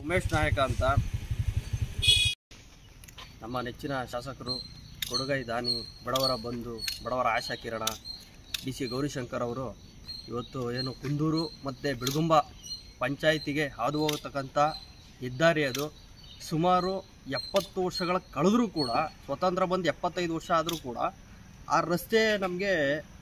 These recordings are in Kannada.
ಉಮೇಶ್ ನಾಯಕ ಅಂತ ನಮ್ಮ ನೆಚ್ಚಿನ ಶಾಸಕರು ಕೊಡುಗೈ ದಾನಿ ಬಡವರ ಬಂಧು ಬಡವರ ಆಶಾ ಕಿರಣ ಡಿ ಸಿ ಗೌರಿಶಂಕರ್ ಅವರು ಇವತ್ತು ಏನು ಕುಂದೂರು ಮತ್ತು ಬಿಳ್ಗುಂಬ ಪಂಚಾಯಿತಿಗೆ ಹಾದು ಹೋಗತಕ್ಕಂಥ ಹೆದ್ದಾರಿ ಅದು ಸುಮಾರು ಎಪ್ಪತ್ತು ವರ್ಷಗಳ ಕಳೆದರೂ ಕೂಡ ಸ್ವತಂತ್ರ ಬಂದು ಎಪ್ಪತ್ತೈದು ವರ್ಷ ಆದರೂ ಕೂಡ ಆ ರಸ್ತೆ ನಮಗೆ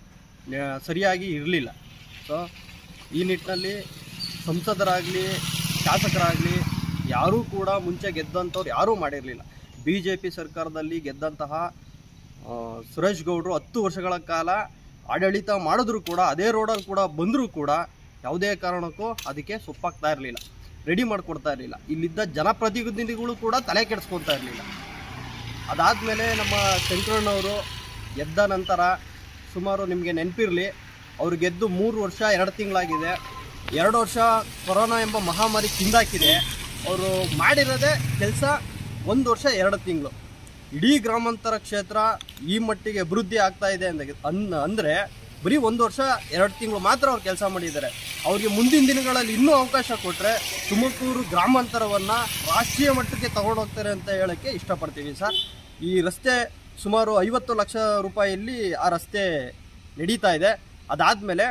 ಸರಿಯಾಗಿ ಇರಲಿಲ್ಲ ಸೊ ಈ ನಿಟ್ಟಿನಲ್ಲಿ ಸಂಸದರಾಗಲಿ ಶಾಸಕರಾಗಲಿ ಯಾರೂ ಕೂಡ ಮುಂಚೆ ಗೆದ್ದಂಥವ್ರು ಯಾರೂ ಮಾಡಿರಲಿಲ್ಲ ಬಿ ಜೆ ಪಿ ಸರ್ಕಾರದಲ್ಲಿ ಗೆದ್ದಂತಹ ಆ, ಸುರೇಶ್ ಗೌಡರು ಹತ್ತು ವರ್ಷಗಳ ಕಾಲ ಆಡಳಿತ ಮಾಡಿದ್ರು ಕೂಡ ಅದೇ ರೋಡಲ್ಲಿ ಕೂಡ ಬಂದರೂ ಕೂಡ ಯಾವುದೇ ಕಾರಣಕ್ಕೂ ಅದಕ್ಕೆ ಸೊಪ್ಪಾಗ್ತಾ ಇರಲಿಲ್ಲ ರೆಡಿ ಮಾಡಿಕೊಡ್ತಾ ಇರಲಿಲ್ಲ ಇಲ್ಲಿದ್ದ ಜನಪ್ರತಿನಿಧಿಗಳು ಕೂಡ ತಲೆ ಕೆಡಿಸ್ಕೊತಾ ಇರಲಿಲ್ಲ ಅದಾದಮೇಲೆ ನಮ್ಮ ಶಂಕರಣ್ಣವರು ಗೆದ್ದ ನಂತರ ಸುಮಾರು ನಿಮಗೆ ನೆನಪಿರಲಿ ಅವ್ರು ಗೆದ್ದು ಮೂರು ವರ್ಷ ಎರಡು ತಿಂಗಳಾಗಿದೆ ಎರಡು ವರ್ಷ ಕೊರೋನಾ ಎಂಬ ಮಹಾಮಾರಿ ತಿಂದಾಕಿದೆ ಅವರು ಮಾಡಿರೋದೇ ಕೆಲಸ ಒಂದು ವರ್ಷ ಎರಡು ತಿಂಗಳು ಇಡೀ ಗ್ರಾಮಾಂತರ ಕ್ಷೇತ್ರ ಈ ಮಟ್ಟಿಗೆ ಅಭಿವೃದ್ಧಿ ಆಗ್ತಾ ಇದೆ ಅಂದ ಅನ್ ಅಂದರೆ ಬರೀ ಒಂದು ವರ್ಷ ಎರಡು ತಿಂಗಳು ಮಾತ್ರ ಅವ್ರು ಕೆಲಸ ಮಾಡಿದ್ದಾರೆ ಅವ್ರಿಗೆ ಮುಂದಿನ ದಿನಗಳಲ್ಲಿ ಇನ್ನೂ ಅವಕಾಶ ಕೊಟ್ಟರೆ ತುಮಕೂರು ಗ್ರಾಮಾಂತರವನ್ನು ರಾಷ್ಟ್ರೀಯ ಮಟ್ಟಕ್ಕೆ ತಗೊಂಡೋಗ್ತಾರೆ ಅಂತ ಹೇಳೋಕ್ಕೆ ಇಷ್ಟಪಡ್ತೀವಿ ಸರ್ ಈ ರಸ್ತೆ ಸುಮಾರು ಐವತ್ತು ಲಕ್ಷ ರೂಪಾಯಿಯಲ್ಲಿ ಆ ರಸ್ತೆ ನಡೀತಾ ಇದೆ ಅದಾದಮೇಲೆ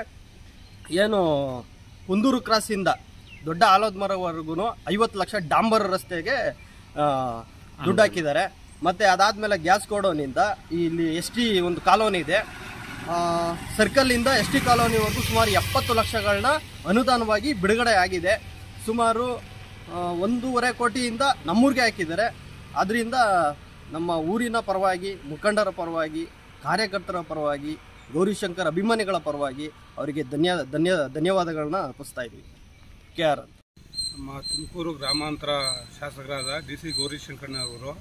ಏನು ಕುಂದೂರು ಕ್ರಾಸಿಂದ ದೊಡ್ಡ ಆಲೋದ್ಮರವರೆಗೂ ಐವತ್ತು ಲಕ್ಷ ಡಾಂಬರ್ ರಸ್ತೆಗೆ ಆ, ದುಡ್ಡು ಹಾಕಿದ್ದಾರೆ ಮತ್ತು ಅದಾದಮೇಲೆ ಗ್ಯಾಸ್ ಗೋಡೌನಿಂದ ಇಲ್ಲಿ ಎಸ್ ಟಿ ಒಂದು ಕಾಲೋನಿ ಇದೆ ಸರ್ಕಲ್ಲಿಂದ ಎಸ್ ಟಿ ಕಾಲೋನಿವರೆಗೂ ಸುಮಾರು ಎಪ್ಪತ್ತು ಲಕ್ಷಗಳನ್ನ ಅನುದಾನವಾಗಿ ಬಿಡುಗಡೆ ಆಗಿದೆ ಸುಮಾರು ಆ, ಒಂದೂವರೆ ಕೋಟಿಯಿಂದ ನಮ್ಮೂರಿಗೆ ಹಾಕಿದ್ದಾರೆ ಅದರಿಂದ ನಮ್ಮ ಊರಿನ ಪರವಾಗಿ ಮುಖಂಡರ ಪರವಾಗಿ ಕಾರ್ಯಕರ್ತರ ಪರವಾಗಿ ಗೌರಿಶಂಕರ್ ಅಭಿಮಾನಿಗಳ ಪರವಾಗಿ ಅವರಿಗೆ ಧನ್ಯ ಧನ್ಯ ಧನ್ಯವಾದಗಳನ್ನ ಅರ್ಪಿಸ್ತಾ ಇದ್ದೀವಿ ಕೆ ಆರ್ ಅಂತ ನಮ್ಮ ತುಮಕೂರು ಗ್ರಾಮಾಂತರ ಶಾಸಕರಾದ ಡಿ ಸಿ ಗೌರಿಶಂಕರ್ನವರು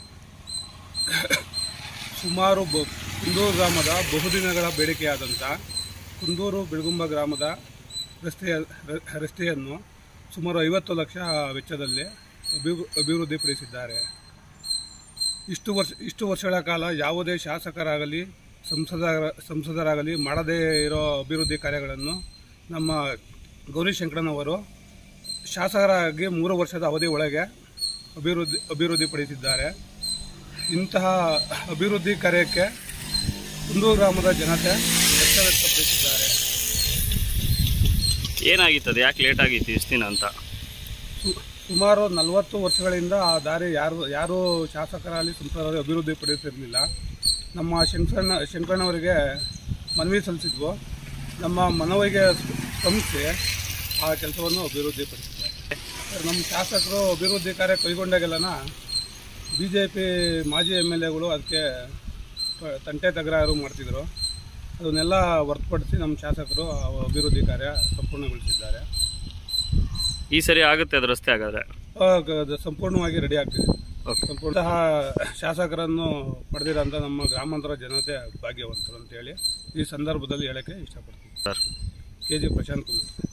ಸುಮಾರು ಬ ಕುಂದೂರು ಗ್ರಾಮದ ಬಹುದಿನಗಳ ಬೇಡಿಕೆಯಾದಂಥ ಕುಂದೂರು ಬೆಳಗುಂಬ ಗ್ರಾಮದ ರಸ್ತೆಯ ರ- ರಸ್ತೆಯನ್ನು ಸುಮಾರು ಐವತ್ತು ಲಕ್ಷ ವೆಚ್ಚದಲ್ಲಿ ಅಭಿವೃ ಅಭಿವೃದ್ಧಿಪಡಿಸಿದ್ದಾರೆ ಇಷ್ಟು ವರ್ಷ ಇಷ್ಟು ವರ್ಷಗಳ ಕಾಲ ಯಾವುದೇ ಶಾಸಕರಾಗಲಿ ಸಂಸದರ ಸಂಸದರಾಗಲಿ ಮಾಡದೇ ಇರೋ ಅಭಿವೃದ್ಧಿ ಕಾರ್ಯಗಳನ್ನು ನಮ್ಮ ಗೌರಿಶಂಕರನವರು ಶಾಸಕರಾಗಿ ಮೂರು ವರ್ಷದ ಅವಧಿ ಒಳಗೆ ಅಭಿವೃದ್ಧಿ ಅಭಿವೃದ್ಧಿಪಡಿಸಿದ್ದಾರೆ ಇಂತಹ ಅಭಿವೃದ್ಧಿ ಕಾರ್ಯಕ್ಕೆ ಕುಂದೂರು ಗ್ರಾಮದ ಜನತೆ ವೆಚ್ಚ ವ್ಯಕ್ತಪಡಿಸಿದ್ದಾರೆ ಏನಾಗಿತ್ತು ಅದು ಯಾಕೆ ಲೇಟ್ ಆಗಿತ್ತು ಇಷ್ಟು ದಿನ ಅಂತ ಸು- ಸುಮಾರು ನಲವತ್ತು ವರ್ಷಗಳಿಂದ ಆ ದಾರಿ ಯಾರು ಯಾರೂ ಶಾಸಕರಲ್ಲಿ ಸಂಸದರಲ್ಲಿ ಅಭಿವೃದ್ಧಿ ಪಡೆಯುತ್ತಿರಲಿಲ್ಲ ನಮ್ಮ ಶಂಕರಣ್ಣ ಶಂಕರಣ್ಣವರಿಗೆ ಮನವಿ ಸಲ್ಲಿಸಿದ್ವು ನಮ್ಮ ಮನವಿಗೆ ಸ್ಪಂದಿಸಿ ಆ ಕೆಲಸವನ್ನು ಅಭಿವೃದ್ಧಿಪಡಿಸಿದ್ದಾರೆ ನಮ್ಮ ಶಾಸಕರು ಅಭಿವೃದ್ಧಿ ಕಾರ್ಯ ಕೈಗೊಂಡಾಗೆಲ್ಲನ ಬಿ ಜೆ ಪಿ ಮಾಜಿ ಎಮ್ ಎಲ್ ಎಗಳು ಅದಕ್ಕೆ ಪ- ತಂಟೆ ತಕರಾರು ಮಾಡ್ತಿದ್ರು ಅದನ್ನೆಲ್ಲ ಹೊರತುಪಡಿಸಿ ನಮ್ಮ ಶಾಸಕರು ಆ ಅಭಿವೃದ್ಧಿ ಕಾರ್ಯ ಸಂಪೂರ್ಣಗೊಳಿಸಿದ್ದಾರೆ ಈ ಸರಿ ಆಗುತ್ತೆ ಅದು ರಸ್ತೆ ಹಾಗಾದ್ರೆ ಆ, ಗ- ಅದು ಸಂಪೂರ್ಣವಾಗಿ ರೆಡಿ ಆಗ್ತಿದೆ ಓಕೆ ಸಂಪೂರ್ಣ ಶಾಸಕರನ್ನು ಪಡೆದಿರೋಂಥ ನಮ್ಮ ಗ್ರಾಮಾಂತರ ಜನತೆ ಭಾಗ್ಯವಂತರು ಅಂತ ಹೇಳಿ ಈ ಸಂದರ್ಭದಲ್ಲಿ ಹೇಳಕ್ಕೆ ಇಷ್ಟಪಡ್ತೀನಿ sir K G Prashanth Kumar